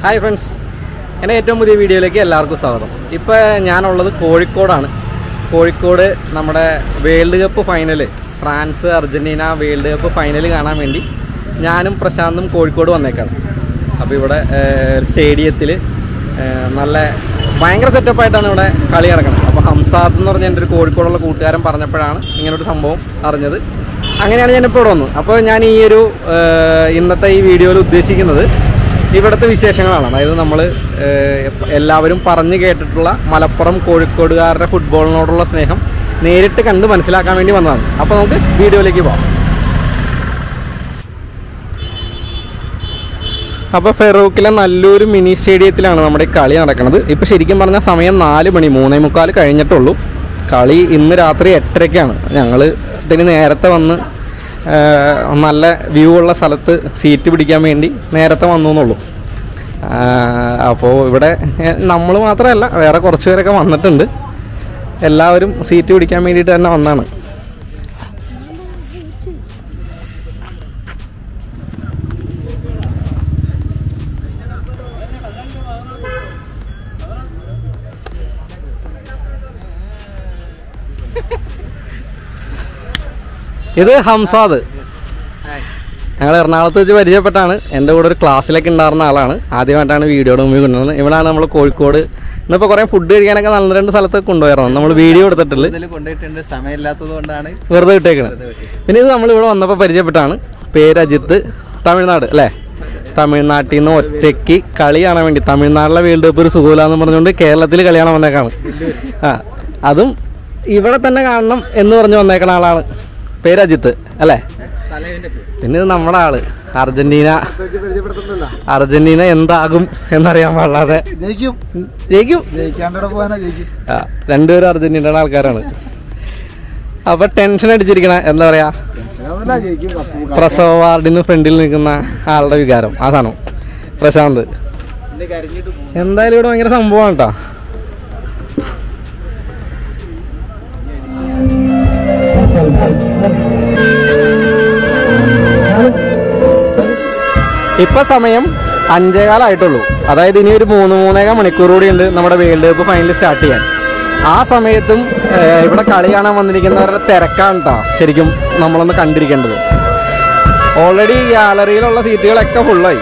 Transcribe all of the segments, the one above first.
Hi friends എൻ്റെ ഏറ്റവും പുതിയ വീഡിയോയിലേക്ക് എല്ലാവർക്കും സ്വാഗതം ഇപ്പോൾ ഞാനുള്ളത് കോഴിക്കോടാണ് കോഴിക്കോട് നമ്മുടെ world cup final France Argentina world cup final കാണാൻ വേണ്ടി ഞാനും പ്രശാന്തും കോഴിക്കോട് വന്നേക്കാണ് അപ്പോൾ ഇവിടെ സ്റ്റേഡിയത്തിൽ നല്ല ഭയങ്കര സെറ്റപ്പായിട്ടാണ് ഇവിടെ കളി നടക്കുന്നത് അപ്പോൾ ഹംസാദ് എന്ന് പറഞ്ഞ എൻ്റെ ഒരു കോഴിക്കോടുള്ള കൂട്ടുകാരൻ പറഞ്ഞപ്പോഴാണ് ഇങ്ങനൊരു സംഭവം അറിഞ്ഞത് അങ്ങനെയാണ് ഞാനിപ്പോൾ ഇവിടെ വന്നത് അപ്പോൾ ഞാൻ ഈ ഒരു ഏഹ്, ഇന്നത്തെ ഈ വീഡിയോയിൽ ഉദ്ദേശിക്കുന്നത് ഇവിടുത്തെ വിശേഷങ്ങളാണ് അതായത് നമ്മൾ എല്ലാവരും പറഞ്ഞു കേട്ടിട്ടുള്ള മലപ്പുറം കോഴിക്കോടുകാരുടെ ഫുട്ബോളിനോടുള്ള സ്നേഹം നേരിട്ട് കണ്ട് മനസ്സിലാക്കാൻ വേണ്ടി വന്നതാണ് അപ്പോൾ നമുക്ക് വീഡിയോയിലേക്ക് പോകാം അപ്പോൾ ഫെറൂഖിലെ നല്ലൊരു മിനി സ്റ്റേഡിയത്തിലാണ് നമ്മുടെ ഈ കളി നടക്കുന്നത് ഇപ്പോൾ ശരിക്കും പറഞ്ഞാൽ സമയം നാല് മണി മൂന്നേ മുക്കാൽ കഴിഞ്ഞിട്ടുള്ളൂ കളി ഇന്ന് രാത്രി എട്ടരയ്ക്കാണ് ഞങ്ങൾ ഇതിന് നേരത്തെ വന്ന് ആ, നല്ല വ്യൂ ഉള്ള സ്ഥലത്ത് സീറ്റ് പിടിക്കാൻ വേണ്ടി നേരത്തെ വന്നു എന്നുള്ളൂ അപ്പോൾ ഇവിടെ നമ്മൾ മാത്രമല്ല വേറെ കുറച്ച് പേരൊക്കെ വന്നിട്ടുണ്ട് എല്ലാവരും സീറ്റ് പിടിക്കാൻ വേണ്ടിയിട്ട് തന്നെ വന്നാണ് ഇത് ഹംസാദ് ഞങ്ങൾ എറണാകുളത്ത് വെച്ച് പരിചയപ്പെട്ടാണ് എൻ്റെ കൂടെ ഒരു ക്ലാസ്സിലൊക്കെ ഉണ്ടായിരുന്ന ആളാണ് ആദ്യമായിട്ടാണ് വീഡിയോയുടെ മുമ്പിൽ കൊണ്ടുവന്നത് ഇവിടെയാണ് നമ്മൾ കോഴിക്കോട് ഇന്നിപ്പോൾ കുറേ ഫുഡ് കഴിക്കാനൊക്കെ നല്ല രണ്ട് സ്ഥലത്തൊക്കെ കൊണ്ടുപോയിരുന്നു നമ്മൾ വീഡിയോ എടുത്തിട്ടുള്ളൂ ഇതിൽ കൊണ്ടുപോയിട്ടുണ്ട് സമയമില്ലാത്തത് കൊണ്ടാണ് വെറുതെ വിട്ടേക്കണത് പിന്നെ ഇത് നമ്മൾ ഇവിടെ വന്നപ്പോൾ പരിചയപ്പെട്ടാണ് പേര് അജിത്ത് തമിഴ്നാട് അല്ലേ തമിഴ്നാട്ടിൽ നിന്ന് ഒറ്റയ്ക്ക് കളി കാണാൻ വേണ്ടി തമിഴ്നാട്ടിലെ വേൾഡ് കപ്പ് ഒരു സുഖമില്ലാന്ന് പറഞ്ഞുകൊണ്ട് കേരളത്തിൽ കളി കാണാൻ വന്നേക്കാണ് ആ അതും ഇവിടെ തന്നെ കാണണം എന്ന് പറഞ്ഞു വന്നേക്കണ ആളാണ് പേര് അജിത്ത് അല്ലേ തലേന്റെ പിന്നെ ഇത് നമ്മുടെ ആള് അർജന്റീന പരിചയപ്പെടുത്തുന്നില്ല അർജന്റീന എന്താകും എന്നറിയാൻ പാടില്ലാതെ ജയിക്കും ജയിക്കും ജയിക്കാണ്ടോടെ പോകാനാ ജയിക്കും ആ രണ്ടുപേരും അർജന്റീനയുടെ ആൾക്കാരാണ് അപ്പൊ ടെൻഷൻ അടിച്ചിരിക്കണ എന്താ പറയാ ടെൻഷനൊന്നുമില്ല ജയിക്കും കപ്പ് പ്രസവ വാർഡിന് ഫ്രണ്ടിൽ നിൽക്കുന്ന ആളുടെ വികാരം ആ സാധനം പ്രശാന്ത് എന്തായാലും ഇവിടെ ഭയങ്കര സംഭവമാണ് കേട്ടോ ഇപ്പൊ സമയം അഞ്ചേകാലായിട്ടുള്ളൂ അതായത് ഇനി ഒരു മൂന്ന് മൂന്നേകാൽ മണിക്കൂർ കൂടി ഉണ്ട് നമ്മുടെ വേൾഡ് കപ്പ് ഫൈനൽ സ്റ്റാർട്ട് ചെയ്യാൻ ആ സമയത്തും ഏഹ്, ഇവിടെ കളി കാണാൻ വന്നിരിക്കുന്നവരുടെ തിരക്കാണ് കേട്ടോ ശരിക്കും നമ്മളൊന്ന് കണ്ടിരിക്കേണ്ടത് ഓൾറെഡി ഗാലറിയിലുള്ള സീറ്റുകളൊക്കെ ഫുള്ളായി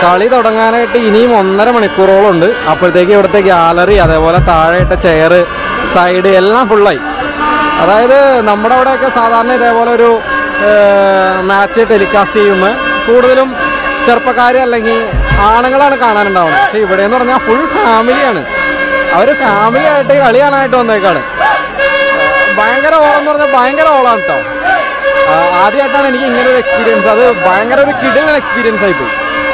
കളി തുടങ്ങാനായിട്ട് ഇനിയും ഒന്നര മണിക്കൂറോളം ഉണ്ട് അപ്പോഴത്തേക്ക് ഇവിടുത്തെ ഗ്യാലറി അതേപോലെ താഴെയിട്ട ചെയർ സൈഡ് എല്ലാം ഫുള്ളായി അതായത് നമ്മുടെ അവിടെയൊക്കെ സാധാരണ ഇതേപോലെ ഒരു മാച്ച് ടെലികാസ്റ്റ് ചെയ്യുമ്പോൾ കൂടുതലും ചെറുപ്പക്കാർ അല്ലെങ്കിൽ ആണുങ്ങളാണ് കാണാനുണ്ടാവുന്നത് പക്ഷേ ഇവിടെ എന്ന് പറഞ്ഞാൽ ഫുൾ ഫാമിലിയാണ് അവർ ഫാമിലി ആയിട്ട് കളി കാണാനായിട്ട് വന്നേക്കാണ് ഭയങ്കര ഓളം എന്ന് പറഞ്ഞാൽ ഭയങ്കര ഓളാണ് കേട്ടോ ആദ്യമായിട്ടാണ് എനിക്ക് ഇങ്ങനെ ഒരു എക്സ്പീരിയൻസ് അത് ഭയങ്കര ഒരു കിടലൻ എക്സ്പീരിയൻസ് ആയിപ്പോയി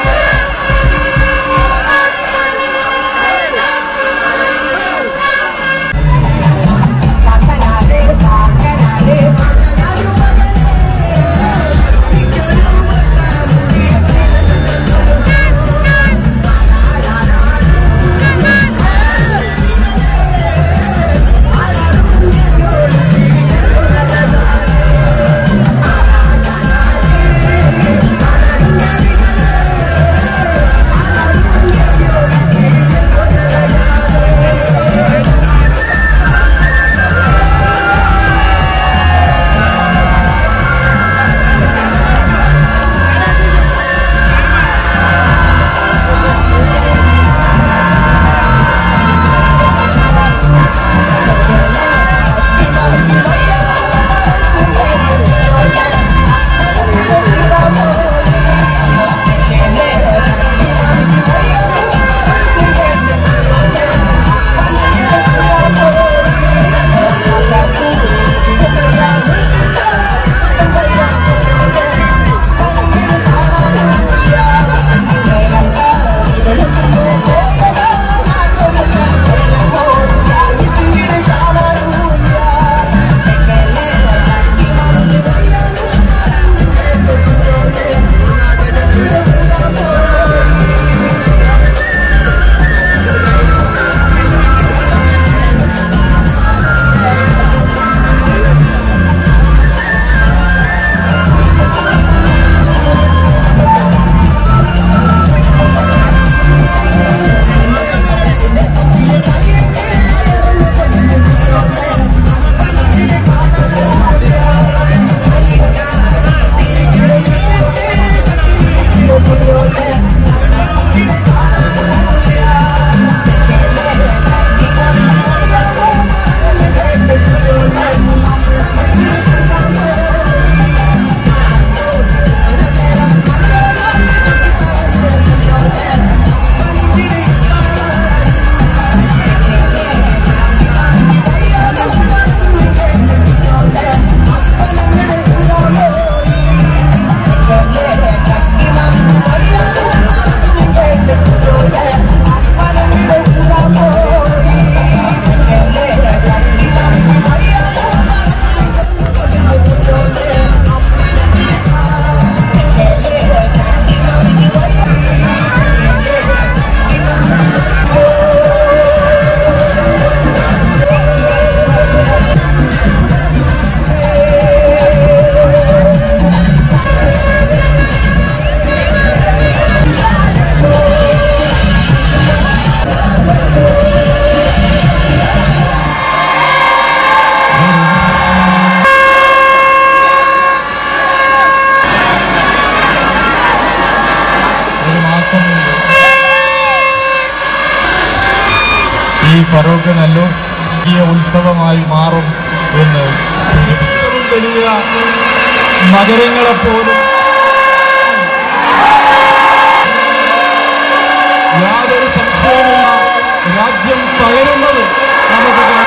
ഒരു മാസം മുമ്പ് ഈ ഫറൂഖ് നല്ലൂർ വലിയ ഉത്സവമായി മാറും എന്ന് സൂചിപ്പിക്കുന്നു. ഏറ്റവും വലിയ നഗരങ്ങളെപ്പോലും യാതൊരു സംശയവുമില്ല രാജ്യം തകരുന്നത് നമുക്ക് കാണാം.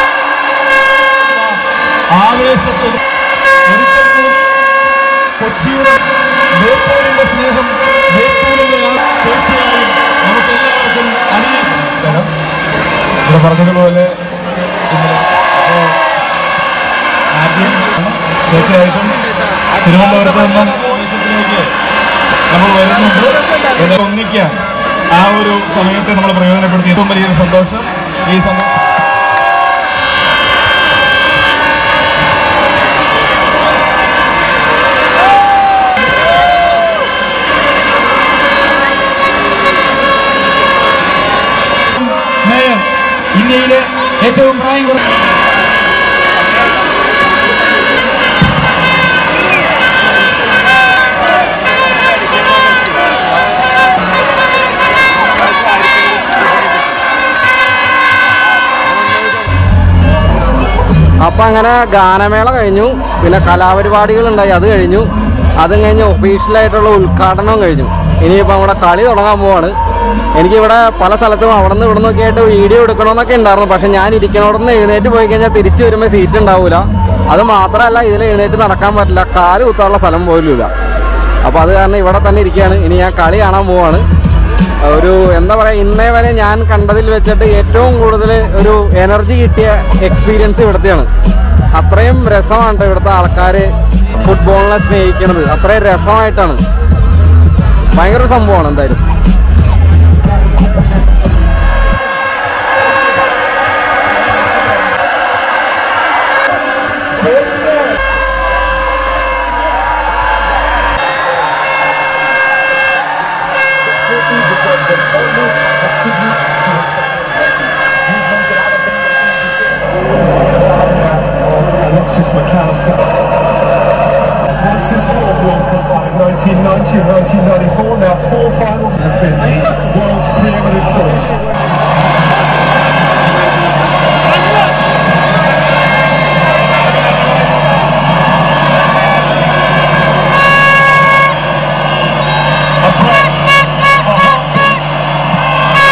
ആവേശത്തിൽ ഒരിക്കൽ കൂടി കൊച്ചിയുടെ ബേപ്പൂരിന്റെ സ്നേഹം ബേപ്പൂരിന്റെ ആ- തീർച്ചയായും നമുക്ക് എല്ലാവർക്കും അണിയിച്ചു ഇവിടെ പറഞ്ഞതുപോലെ ഇന്ന് അപ്പോ ആദ്യം തീർച്ചയായിട്ടും തിരുവനന്തപുരത്ത് നിന്നും ആവേശത്തിലേക്ക് നമ്മൾ വരുന്നുണ്ട് ഇത് ഒന്നിക്കാൻ ആ ഒരു സമയത്തെ നമ്മൾ പ്രയോജനപ്പെടുത്തി ഏറ്റവും വലിയൊരു സന്തോഷം ഈ സന്തോഷം മേയർ ഇന്ത്യയിലെ ഏറ്റവും പ്രായം കുറഞ്ഞ അപ്പം അങ്ങനെ ഗാനമേള കഴിഞ്ഞു പിന്നെ കലാപരിപാടികളുണ്ടായി അത് കഴിഞ്ഞു അതും കഴിഞ്ഞ് ഒഫീഷ്യലായിട്ടുള്ള ഉദ്ഘാടനവും കഴിഞ്ഞു ഇനിയിപ്പോൾ നമ്മുടെ കളി തുടങ്ങാൻ പോവാണ് എനിക്കിവിടെ പല സ്ഥലത്തും അവിടെ നിന്ന് ഇവിടെ നിന്നൊക്കെ ആയിട്ട് വീഡിയോ എടുക്കണമെന്നൊക്കെ ഉണ്ടായിരുന്നു പക്ഷെ ഞാൻ ഇരിക്കണോടന്ന് എഴുന്നേറ്റ് പോയി കഴിഞ്ഞാൽ തിരിച്ചു വരുമ്പോൾ സീറ്റ് ഉണ്ടാവില്ല അത് മാത്രമല്ല ഇതിൽ എഴുന്നേറ്റ് നടക്കാൻ പറ്റില്ല കാല് കുത്താനുള്ള സ്ഥലം പോലും ഇല്ല അപ്പോൾ അത് കാരണം ഇവിടെ തന്നെ ഇരിക്കുകയാണ് ഇനി ഞാൻ കളി കാണാൻ പോവാണ് ഒരു എന്താ പറയുക ഇന്നേ വരെ ഞാൻ കണ്ടതിൽ വെച്ചിട്ട് ഏറ്റവും കൂടുതൽ ഒരു എനർജി കിട്ടിയ എക്സ്പീരിയൻസ് ഇവിടുത്തെയാണ് അത്രയും രസമാണ് ട്ടോ ഇവിടുത്തെ ആൾക്കാർ ഫുട്ബോളിനെ സ്നേഹിക്കുന്നത് അത്രയും രസമായിട്ടാണ് ഭയങ്കര ഒരു സംഭവമാണ് എന്തായാലും Alexis McAllister. France's fourth World Cup final, 1990 and 1994. Now four finals have been the world's preeminent force. A breath, a heartbeat,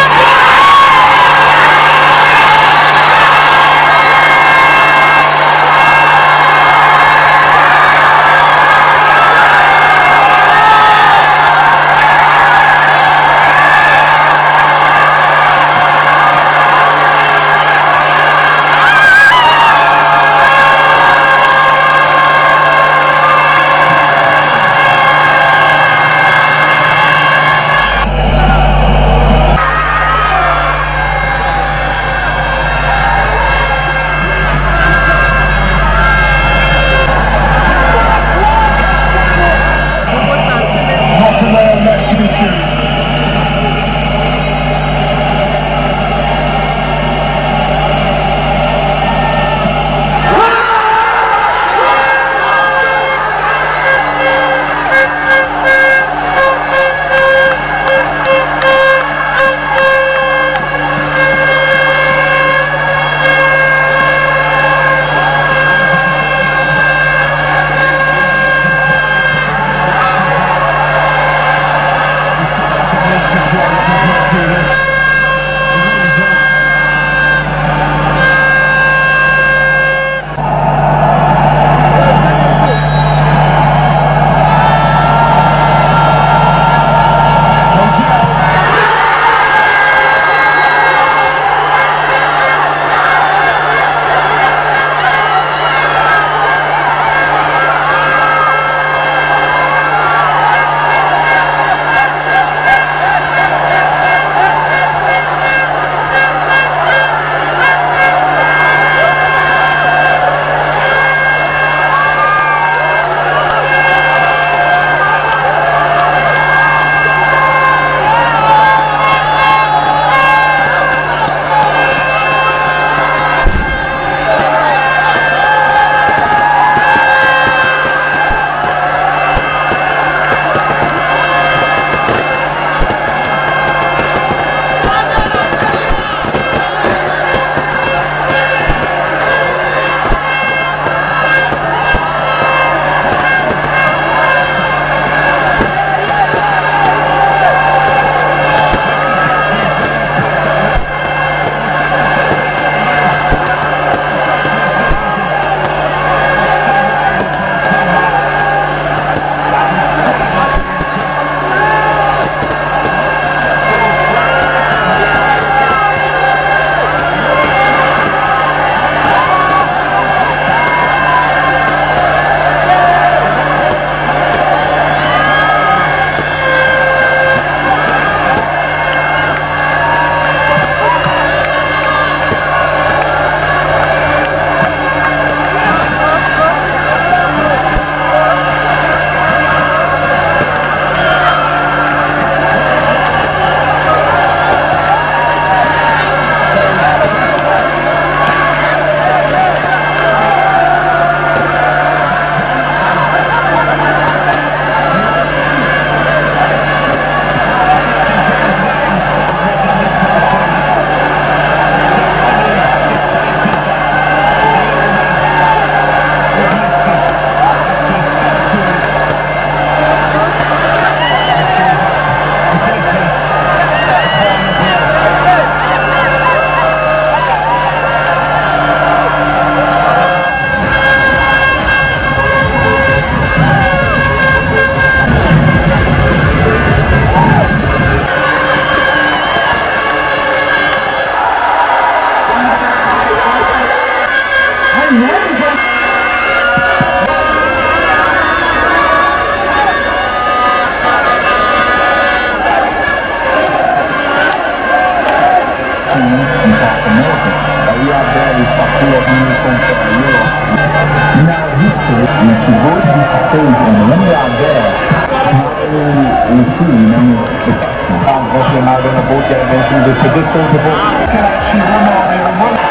in South America. Uh, we are very popular when we come to Europe. In our history, and to go to this stage and when we are there, it's not really we see in any the passion. Hans Bosje maar weer naar bootje eventually. Dus met dit soort bijvoorbeeld can actually run out there and run.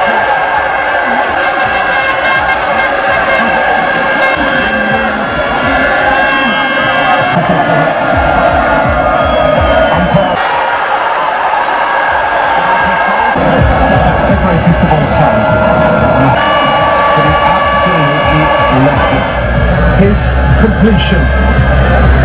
the greatest of all time. But he absolutely left it. His completion.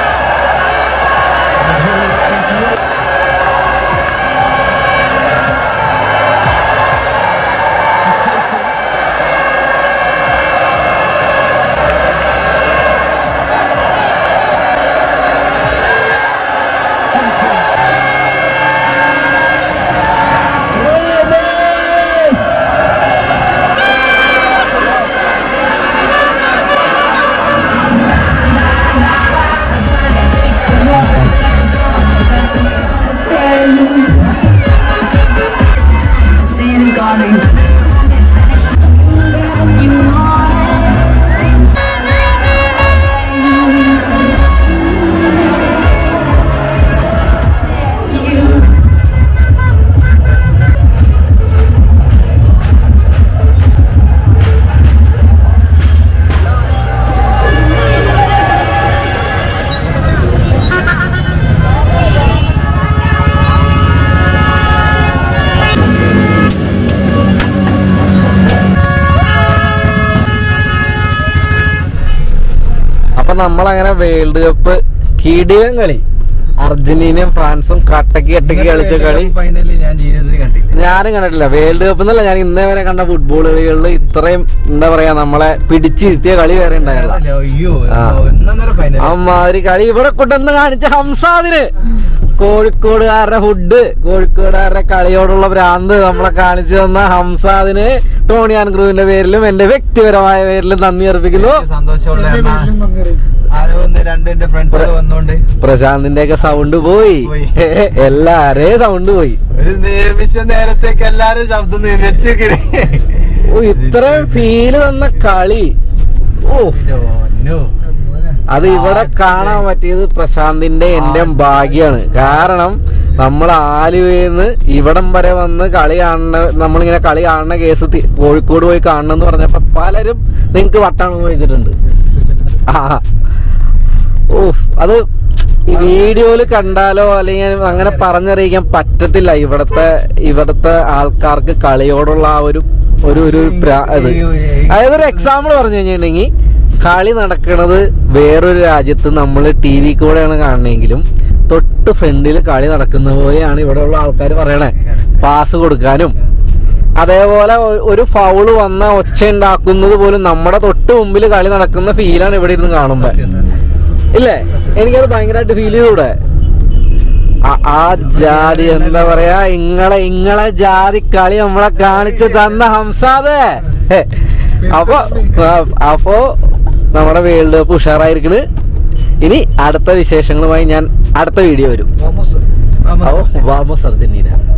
Stand guarding. You are you. അപ്പൊ നമ്മളങ്ങനെ world cup കിടിയൻ കളി അർജന്റീനയും ഫ്രാൻസും കട്ടക്ക് കട്ടക്ക് കളിച്ച കളി ഫൈനലിൽ ഞാൻ ജീവിതത്തിൽ കണ്ടില്ല ഞാനും കണ്ടിട്ടില്ല വേൾഡ് കപ്പ് എന്നല്ല ഞാൻ ഇന്നേ വരെ കണ്ട ഫുട്ബോൾ കളികളിൽ ഇത്രയും എന്താ പറയാ നമ്മളെ പിടിച്ചിരുത്തിയ കളി വേറെ ഉണ്ടായില്ല അയ്യോ ആ. ഒന്നൊന്നര ഫൈനൽ അമ്മാതിരി കളി ഇവിടെ കൊണ്ടുവന്ന് കാണിച്ച ഹംസാദിന് കോഴിക്കോടുകാരുടെ ഫുഡ് കോഴിക്കോടുകാരുടെ കളിയോടുള്ള ഭ്രാന്ത് നമ്മളെ കാണിച്ചു തന്ന ഹംസാദിന് ടോണിയാൻ ഗ്രൂവിന്റെ പേരിലും എന്റെ വ്യക്തിപരമായ പേരിലും നന്ദി അർപ്പിക്കുന്നു സന്തോഷമുള്ള ആരോ ഒന്ന് രണ്ട് എന്റെ ഫ്രണ്ട്സ് വന്നോണ്ട് പ്രശാന്തിന്റെ ഒക്കെ സൗണ്ട് പോയി പോയി. എല്ലാരെയും സൗണ്ട് പോയി ഒരു നിമിഷ നേരത്തേക്ക് എല്ലാരും ശബ്ദം നിരച്ചു ഓ ഇത്രയും ഫീല് തന്ന കളി ഓ അത് ഇവിടെ കാണാൻ പറ്റിയത് പ്രശാന്തിന്റെ എന്റെ ഭാഗ്യാണ് കാരണം നമ്മൾ ആലുവയിന്ന് ഇവിടം വരെ വന്ന് കളി കാണുന്ന നമ്മളിങ്ങനെ കളി കാണുന്ന കേസ് തി- കോഴിക്കോട് പോയി കാണണം എന്ന് പറഞ്ഞപ്പോ പലരും നിങ്ങക്ക് വട്ടാണ് വെച്ചിട്ടുണ്ട് ആ ഓഫ് അത് ഈ വീഡിയോയില് കണ്ടാലോ അല്ലെങ്കിൽ അങ്ങനെ പറഞ്ഞറിയിക്കാൻ പറ്റത്തില്ല ഇവിടത്തെ ഇവിടത്തെ ആൾക്കാർക്ക് കളിയോടുള്ള ആ ഒരു ഒരു ഒരു പ്രാ- ഇത് അതായത് ഒരു എക്സാമ്പിൾ പറഞ്ഞു കഴിഞ്ഞിട്ടുണ്ടെങ്കിൽ കളി നടക്കുന്നത് വേറൊരു രാജ്യത്ത് നമ്മൾ ടി വി കൂടെയാണ് കാണണമെങ്കിലും തൊട്ട് ഫ്രണ്ടിൽ കളി നടക്കുന്ന പോലെയാണ് ഇവിടെയുള്ള ആൾക്കാർ പറയണേ പാസ് കൊടുക്കാനും അതേപോലെ ഒ- ഒരു ഫൗള് വന്ന ഒച്ച ഉണ്ടാക്കുന്നത് പോലും നമ്മുടെ തൊട്ട് മുമ്പിൽ കളി നടക്കുന്ന ഫീലാണ് ഇവിടെ ഇരുന്ന് കാണുമ്പോ ഇല്ലേ എനിക്കത് ഭയങ്കരമായിട്ട് ഫീൽ ചെയ്തൂടെ ആ- ആ ജാതി എന്താ പറയാ ഇങ്ങളെ ഇങ്ങളെ ജാതി കളി നമ്മളെ കാണിച്ചു തന്ന ഹംസാദേ ഹെ. അപ്പൊ ആ, അപ്പോ നമ്മുടെ വേൾഡ് കപ്പ് ഉഷാറായിരിക്കണ് ഇനി അടുത്ത വിശേഷങ്ങളുമായി ഞാൻ അടുത്ത വീഡിയോ വരും തോമസ് ഓ വാമോസ് അർജന്റീന